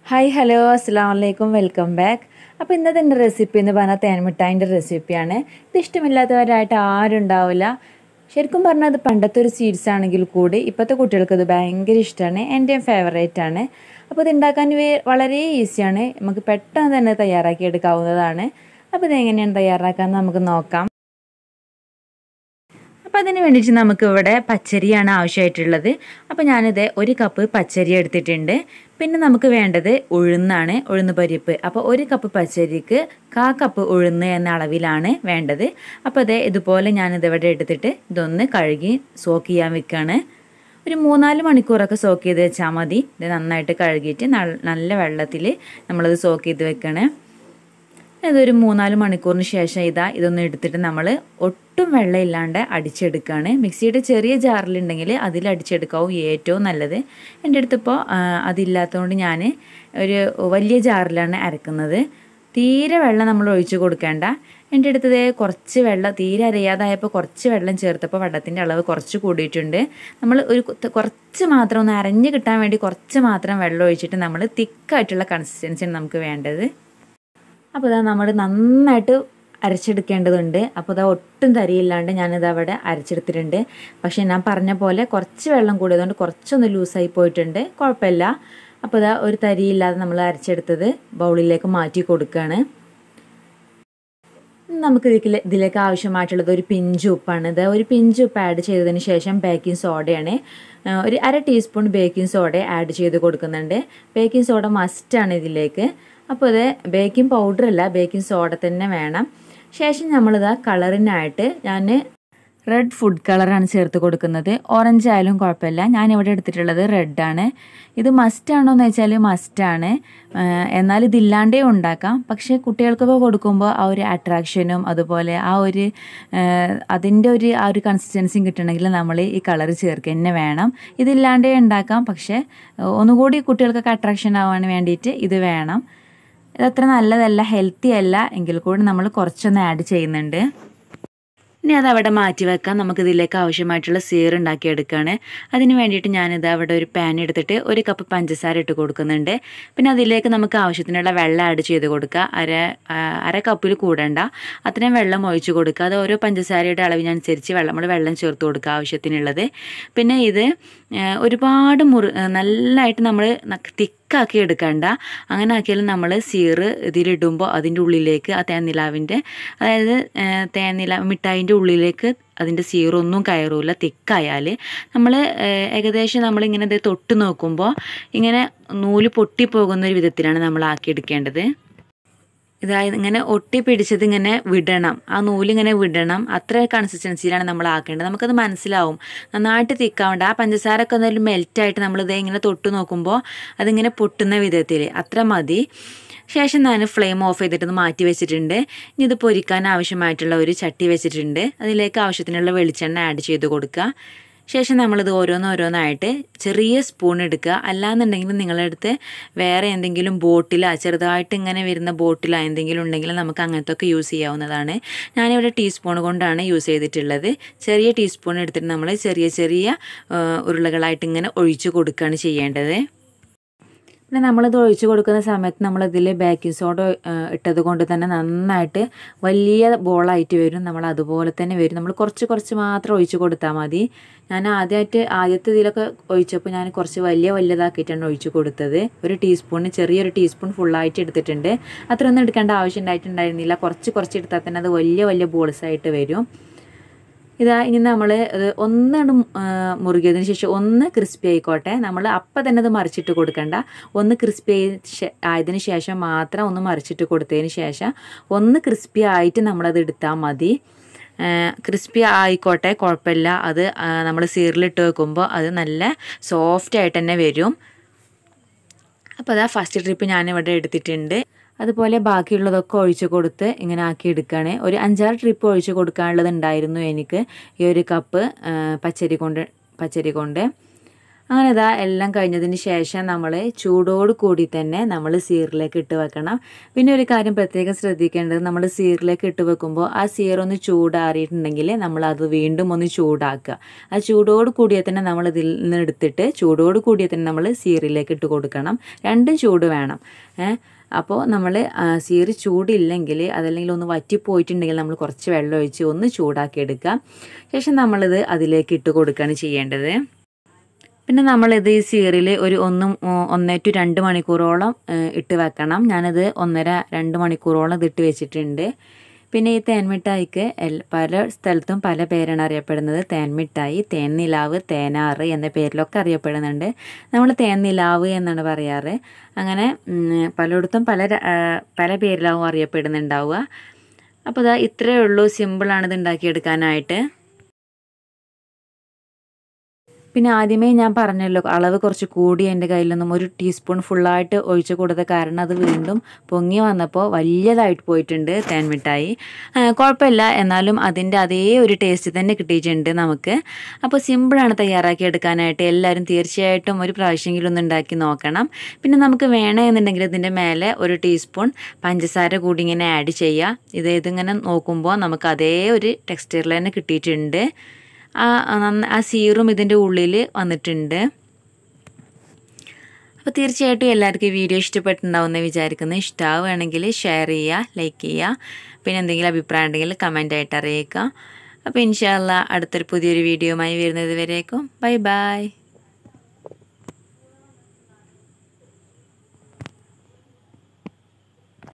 hi hello അസ്സാം വലൈക്കും welcome back അപ്പോൾ ഇന്നത്തെ എൻ്റെ റെസിപ്പി എന്ന് പറഞ്ഞാൽ തേൻമിഠായിൻ്റെ റെസിപ്പിയാണ് ഇത് ഇഷ്ടമില്ലാത്തവരായിട്ട് ആരും ഉണ്ടാവില്ല ശരിക്കും പറഞ്ഞാൽ അത് പണ്ടത്തെ ഒരു സ്വീറ്റ്സ് ആണെങ്കിൽ കൂടി ഇപ്പോഴത്തെ കുട്ടികൾക്ക് ഇത് ഭയങ്കര ഇഷ്ടമാണ് എൻ്റെയും ഫേവറേറ്റ് ആണ് അപ്പോൾ ഇത് ഉണ്ടാക്കാൻ വേ- വളരെ ഈസിയാണ് നമുക്ക് പെട്ടെന്ന് തന്നെ തയ്യാറാക്കി എടുക്കാവുന്നതാണ് അപ്പോൾ ഇത് എങ്ങനെയാണ് തയ്യാറാക്കാമെന്ന് നമുക്ക് നോക്കാം അപ്പോൾ അതിന് വേണ്ടിയിട്ട് നമുക്ക് ഇവിടെ പച്ചരിയാണ് ആവശ്യമായിട്ടുള്ളത് അപ്പോൾ ഞാനിത് ഒരു കപ്പ് പച്ചരി എടുത്തിട്ടുണ്ട് പിന്നെ നമുക്ക് വേണ്ടത് ഉഴുന്നാണ് ഉഴുന്ന് പരിപ്പ് അപ്പോൾ ഒരു കപ്പ് പച്ചരിക്ക് കാ കപ്പ് ഉഴുന്ന് എന്ന അളവിലാണ് വേണ്ടത് അപ്പോൾ അത് ഇതുപോലെ ഞാനിത് ഇവിടെ എടുത്തിട്ട് ഇതൊന്ന് കഴുകി സോക്ക് ചെയ്യാൻ വെക്കുകയാണ് ഒരു മൂന്നാല് മണിക്കൂറൊക്കെ സോക്ക് ചെയ്ത് വെച്ചാൽ മതി ഇത് നന്നായിട്ട് കഴുകിയിട്ട് നൽ- നല്ല വെള്ളത്തിൽ നമ്മളത് സോക്ക് ചെയ്ത് വെക്കണേ ഇതൊരു മൂന്നാല് മണിക്കൂറിന് ശേഷം ഇതാ ഇതൊന്ന് എടുത്തിട്ട് നമ്മൾ ഒട്ടും വെള്ളം ഇല്ലാണ്ട് അടിച്ചെടുക്കുകയാണ് മിക്സിയുടെ ചെറിയ ജാറിലുണ്ടെങ്കിൽ അതിൽ അടിച്ചെടുക്കാവും ഏറ്റവും നല്ലത് എൻ്റെ അടുത്തിപ്പോൾ അതില്ലാത്തതുകൊണ്ട് ഞാൻ ഒരു വലിയ ജാറിലാണ് അരക്കുന്നത് തീരെ വെള്ളം നമ്മൾ ഒഴിച്ചു കൊടുക്കേണ്ട എൻ്റെ അടുത്തത് കുറച്ച് വെള്ളം തീരെ അരയാതായപ്പോൾ കുറച്ച് വെള്ളം ചേർത്തപ്പോൾ വെള്ളത്തിൻ്റെ അളവ് കുറച്ച് കൂടിയിട്ടുണ്ട് നമ്മൾ ഒരു കുത്ത- കുറച്ച് മാത്രം ഒന്ന് അരഞ്ഞ് കിട്ടാൻ വേണ്ടി കുറച്ച് മാത്രം വെള്ളം ഒഴിച്ചിട്ട് നമ്മൾ തിക്കായിട്ടുള്ള കൺസിസ്റ്റൻസിയാണ് നമുക്ക് വേണ്ടത് അപ്പോൾ ഇതാ നമ്മൾ നന്നായിട്ട് അരച്ചെടുക്കേണ്ടതുണ്ട് അപ്പോൾ ഇതാ ഒട്ടും തരിയില്ലാണ്ട് ഞാനിത് അവിടെ അരച്ചെടുത്തിട്ടുണ്ട് പക്ഷേ ഞാൻ പറഞ്ഞ പോലെ കുറച്ച് വെള്ളം കൂടിയതുകൊണ്ട് കുറച്ചൊന്ന് ലൂസായി പോയിട്ടുണ്ട് കുഴപ്പമില്ല അപ്പോൾ ഇതാ ഒരു തരിയില്ലാതെ നമ്മൾ അരച്ചെടുത്തത് ബൗളിലേക്ക് മാറ്റി കൊടുക്കുകയാണ് നമുക്ക് ഇതിൽ ഇതിലേക്ക് ആവശ്യമായിട്ടുള്ളത് ഒരു പിഞ്ച് ഉപ്പാണ് ഇത് ഒരു പിഞ്ച് ഉപ്പ് ആഡ് ചെയ്തതിന് ശേഷം ബേക്കിംഗ് സോഡയാണ് ആ, ഒരു അര ടീസ്പൂൺ ബേക്കിംഗ് സോഡ ആഡ് ചെയ്ത് കൊടുക്കുന്നുണ്ട് ബേക്കിംഗ് സോഡ മസ്റ്റാണ് ഇതിലേക്ക് അപ്പോൾ ഇത് ബേക്കിംഗ് പൗഡർ അല്ല ബേക്കിംഗ് സോഡ തന്നെ വേണം ശേഷം നമ്മളിത് കളറിനായിട്ട് ഞാൻ റെഡ് ഫുഡ് കളറാണ് ചേർത്ത് കൊടുക്കുന്നത് ഓറഞ്ച് ആയാലും കുഴപ്പമില്ല ഞാനിവിടെ എടുത്തിട്ടുള്ളത് റെഡാണ് ഇത് മസ്റ്റാണോ എന്ന് വെച്ചാൽ മസ്റ്റാണ് എന്നാൽ ഇതില്ലാണ്ടേ ഉണ്ടാക്കാം പക്ഷേ കുട്ടികൾക്കൊക്കെ കൊടുക്കുമ്പോൾ ആ ഒരു അട്രാക്ഷനും അതുപോലെ ആ ഒരു അതിൻ്റെ ഒരു ആ ഒരു കൺസിസ്റ്റൻസിയും കിട്ടണമെങ്കിൽ നമ്മൾ ഈ കളർ ചേർക്കുക തന്നെ വേണം ഇതില്ലാണ്ടേ ഉണ്ടാക്കാം പക്ഷേ ഒന്നുകൂടി കുട്ടികൾക്കൊക്കെ അട്രാക്ഷൻ ആവാൻ വേണ്ടിയിട്ട് ഇത് വേണം ഇതത്ര നല്ലതല്ല ഹെൽത്തി അല്ല എങ്കിൽ കൂടി നമ്മൾ കുറച്ചൊന്ന് ആഡ് ചെയ്യുന്നുണ്ട് ഇനി അത് അവിടെ മാറ്റി വെക്കാം നമുക്ക് ഇതിലേക്ക് ആവശ്യമായിട്ടുള്ള സീർ ഉണ്ടാക്കിയെടുക്കുകയാണ് അതിന് വേണ്ടിയിട്ട് ഞാനിത് അവിടെ ഒരു പാൻ എടുത്തിട്ട് ഒരു കപ്പ് പഞ്ചസാര ഇട്ട് കൊടുക്കുന്നുണ്ട് പിന്നെ അതിലേക്ക് നമുക്ക് ആവശ്യത്തിനുള്ള വെള്ളം ആഡ് ചെയ്ത് കൊടുക്കുക അര ആ, അര കപ്പിൽ കൂടണ്ട അത്രയും വെള്ളം ഒഴിച്ച് കൊടുക്കുക അത് ഓരോ പഞ്ചസാരയുടെ അളവിനനുസരിച്ച് വെള്ളം നമ്മൾ വെള്ളം ചേർത്ത് കൊടുക്കുക ആവശ്യത്തിനുള്ളത് പിന്നെ ഇത് ആ, ഒരുപാട് മുറി നല്ലതായിട്ട് നമ്മൾ തിക്കാക്കി എടുക്കണ്ട അങ്ങനെ ആക്കിയാൽ നമ്മൾ സീറ് ഇതിലിടുമ്പോൾ അതിൻ്റെ ഉള്ളിലേക്ക് ആ തേനിലാവിൻ്റെ അതായത് ആ, തേനില മിഠായിൻ്റെ ഉള്ളിലേക്ക് അതിൻ്റെ സീറൊന്നും കയറൂല തിക്കായാൽ നമ്മൾ ഏകദേശം നമ്മളിങ്ങനെ ഇത് തൊട്ട് നോക്കുമ്പോൾ ഇങ്ങനെ നൂല് പൊട്ടിപ്പോകുന്ന ഒരു വിധത്തിലാണ് നമ്മൾ ആക്കിയെടുക്കേണ്ടത് ഇതായത് ഇങ്ങനെ ഒട്ടി പിടിച്ചത് ഇങ്ങനെ വിടണം ആ നൂലിങ്ങനെ വിടണം അത്ര കൺസിസ്റ്റൻസിയിലാണ് നമ്മൾ ആക്കേണ്ടത് നമുക്കത് മനസ്സിലാവും നന്നായിട്ട് തിക്കാവേണ്ട ആ പഞ്ചസാര ഒക്കെ എന്തായാലും മെൽറ്റായിട്ട് നമ്മളിത് ഇങ്ങനെ തൊട്ട് നോക്കുമ്പോൾ അതിങ്ങനെ പൊട്ടുന്ന വിധത്തിൽ അത്ര മതി ശേഷം ഞാൻ ഫ്ലെയിം ഓഫ് ചെയ്തിട്ട് ഇത് മാറ്റി വെച്ചിട്ടുണ്ട് ഇനി ഇത് പൊരിക്കാൻ ആവശ്യമായിട്ടുള്ള ഒരു ചട്ടി വെച്ചിട്ടുണ്ട് അതിലേക്ക് ആവശ്യത്തിനുള്ള വെളിച്ചെണ്ണ ആഡ് ചെയ്ത് കൊടുക്കുക ശേഷം നമ്മളിത് ഓരോന്നോരോന്നായിട്ട് ചെറിയ സ്പൂൺ എടുക്കുക അല്ലാന്നുണ്ടെങ്കിൽ നിങ്ങളുടെ അടുത്ത് വേറെ എന്തെങ്കിലും ബോട്ടിലോ ചെറുതായിട്ട് ഇങ്ങനെ വരുന്ന ബോട്ടിലോ എന്തെങ്കിലും ഉണ്ടെങ്കിൽ നമുക്ക് അങ്ങനത്തെ ഒക്കെ യൂസ് ചെയ്യാവുന്നതാണ് ഞാനിവിടെ ടീസ്പൂൺ കൊണ്ടാണ് യൂസ് ചെയ്തിട്ടുള്ളത് ചെറിയ ടീസ്പൂൺ എടുത്തിട്ട് നമ്മൾ ചെറിയ ചെറിയ ആ, ഉരുളകളായിട്ട് ഇങ്ങനെ ഒഴിച്ചു കൊടുക്കുകയാണ് ചെയ്യേണ്ടത് പിന്നെ നമ്മളിത് ഒഴിച്ചു കൊടുക്കുന്ന സമയത്ത് നമ്മളിതിൽ ബേക്കിംഗ് സോഡ ഇട്ടത് കൊണ്ട് തന്നെ നന്നായിട്ട് വലിയ ബോളായിട്ട് വരും നമ്മൾ അതുപോലെ തന്നെ വരും നമ്മൾ കുറച്ച് കുറച്ച് മാത്രം ഒഴിച്ചു കൊടുത്താൽ മതി ഞാൻ ആദ്യമായിട്ട് ആദ്യത്തെ ഇതിലൊക്കെ ഒഴിച്ചപ്പോൾ ഞാൻ കുറച്ച് വലിയ വലിയതാക്കിയിട്ടാണ് ഒഴിച്ചു കൊടുത്തത് ഒരു ടീസ്പൂണ് ചെറിയൊരു ടീസ്പൂൺ ഫുള്ളായിട്ട് എടുത്തിട്ടുണ്ട് അത്രയൊന്നും എടുക്കേണ്ട ആവശ്യം ഉണ്ടായിട്ടുണ്ടായിരുന്നില്ല കുറച്ച് കുറച്ച് എടുത്താൽ തന്നെ അത് വലിയ വലിയ ബോൾസ് ആയിട്ട് വരും ഇതാ ഇനി നമ്മൾ ഇത് ഒന്നാണ് മുറുകിയതിന് ശേഷം ഒന്ന് ക്രിസ്പി ആയിക്കോട്ടെ നമ്മൾ അപ്പം തന്നെ അത് മറിച്ചിട്ട് കൊടുക്കണ്ട ഒന്ന് ക്രിസ്പി ആയതിന് ശേഷം മാത്രം ഒന്ന് മറിച്ചിട്ട് കൊടുത്തതിന് ശേഷം ഒന്ന് ക്രിസ്പി ആയിട്ട് നമ്മളത് എടുത്താൽ മതി ക്രിസ്പി ആയിക്കോട്ടെ കുഴപ്പമില്ല അത് നമ്മൾ സീറിലിട്ട് വെക്കുമ്പോൾ അത് നല്ല സോഫ്റ്റ് ആയിട്ട് തന്നെ വരും അപ്പോൾ അതാ ഫസ്റ്റ് ട്രിപ്പ് ഞാനിവിടെ എടുത്തിട്ടുണ്ട് അതുപോലെ ബാക്കിയുള്ളതൊക്കെ ഒഴിച്ച് കൊടുത്ത് ഇങ്ങനെ ആക്കി എടുക്കുകയാണ് ഒരു അഞ്ചാറ് ട്രിപ്പ് ഒഴിച്ച് കൊടുക്കാനുള്ളത് ഉണ്ടായിരുന്നു എനിക്ക് ഈ ഒരു കപ്പ് ആ, പച്ചരി കൊണ്ട് പച്ചരി കൊണ്ട് അങ്ങനെ ഇതാ എല്ലാം കഴിഞ്ഞതിന് ശേഷം നമ്മൾ ചൂടോട് കൂടി തന്നെ നമ്മൾ സീറിലേക്ക് ഇട്ട് വെക്കണം പിന്നെ ഒരു കാര്യം പ്രത്യേകം ശ്രദ്ധിക്കേണ്ടത് നമ്മൾ സീറിലേക്ക് ഇട്ട് വെക്കുമ്പോൾ ആ സീർ ഒന്ന് ചൂടാറിയിട്ടുണ്ടെങ്കിൽ നമ്മൾ അത് വീണ്ടും ഒന്ന് ചൂടാക്കുക ആ ചൂടോട് കൂടിയ തന്നെ നമ്മൾ ഇതിൽ നിന്ന് എടുത്തിട്ട് ചൂടോട് കൂടിയ തന്നെ നമ്മൾ സീറിലേക്ക് ഇട്ട് കൊടുക്കണം രണ്ടും ചൂട് വേണം ഏഹ് അപ്പോൾ നമ്മൾ സീറ് ചൂടില്ലെങ്കിൽ അതല്ലെങ്കിൽ ഒന്ന് വറ്റിപ്പോയിട്ടുണ്ടെങ്കിൽ നമ്മൾ കുറച്ച് വെള്ളം ഒഴിച്ച് ഒന്ന് ചൂടാക്കി എടുക്കുക ശേഷം നമ്മളിത് അതിലേക്ക് ഇട്ട് കൊടുക്കുകയാണ് ചെയ്യേണ്ടത് പിന്നെ നമ്മളിത് ഈ സീറിൽ ഒരു ഒന്നും ഒന്നേ ടു രണ്ട് മണിക്കൂറോളം ഇട്ട് വെക്കണം ഞാനത് ഒന്നര രണ്ട് മണിക്കൂറോളം ഇത് ഇട്ട് വെച്ചിട്ടുണ്ട് പിന്നെ ഈ തേൻമിഠായിക്ക് പല സ്ഥലത്തും പല പേരാണ് അറിയപ്പെടുന്നത് തേൻമിഠായി തേൻനിലാവ് തേനാറ് എന്ന പേരിലൊക്കെ അറിയപ്പെടുന്നുണ്ട് നമ്മൾ തേൻനിലാവ് എന്നാണ് പറയാറ് അങ്ങനെ പലയിടത്തും പല പല പേരിലാവും അറിയപ്പെടുന്നുണ്ടാവുക അപ്പോൾ ഇതാ ഇത്രയേ ഉള്ളൂ സിമ്പിളാണ് ഇത് ഉണ്ടാക്കിയെടുക്കാനായിട്ട് പിന്നെ ആദ്യമേ ഞാൻ പറഞ്ഞല്ലോ അളവ് കുറച്ച് കൂടി എൻ്റെ കയ്യിൽ നിന്നും ഒരു ടീസ്പൂൺ ഫുള്ളായിട്ട് ഒഴിച്ചു കൊടുത്ത കാരണം അത് വീണ്ടും പൊങ്ങി വന്നപ്പോൾ വലിയതായിട്ട് പോയിട്ടുണ്ട് തേൻമിഠായി കുഴപ്പമില്ല എന്നാലും അതിൻ്റെ അതേ ഒരു ടേസ്റ്റ് തന്നെ കിട്ടിയിട്ടുണ്ട് നമുക്ക് അപ്പോൾ സിമ്പിളാണ് തയ്യാറാക്കി എടുക്കാനായിട്ട് എല്ലാവരും തീർച്ചയായിട്ടും ഒരു പ്രാവശ്യമെങ്കിലും ഒന്ന് ഉണ്ടാക്കി നോക്കണം പിന്നെ നമുക്ക് വേണമെന്നുണ്ടെങ്കിൽ ഇതിൻ്റെ മേലെ ഒരു ടീസ്പൂൺ പഞ്ചസാര കൂടി ഇങ്ങനെ ആഡ് ചെയ്യുക ഇത് ഇതിങ്ങനെ നോക്കുമ്പോൾ നമുക്ക് അതേ ഒരു ടെക്സ്ചറിൽ തന്നെ കിട്ടിയിട്ടുണ്ട് ആ ആ സീറും ഇതിൻ്റെ ഉള്ളിൽ വന്നിട്ടുണ്ട് അപ്പോൾ തീർച്ചയായിട്ടും എല്ലാവർക്കും ഈ വീഡിയോ ഇഷ്ടപ്പെട്ടിട്ടുണ്ടാവുമെന്ന് വിചാരിക്കുന്നു ഇഷ്ടമാവുകയാണെങ്കിൽ ഷെയർ ചെയ്യുക ലൈക്ക് ചെയ്യുക പിന്നെ എന്തെങ്കിലും അഭിപ്രായം ഉണ്ടെങ്കിൽ കമൻ്റായിട്ട് അറിയിക്കുക അപ്പോൾ ഇൻഷാല്ല അടുത്തൊരു പുതിയൊരു വീഡിയോയുമായി വരുന്നത് വരേക്കും ബൈ ബൈ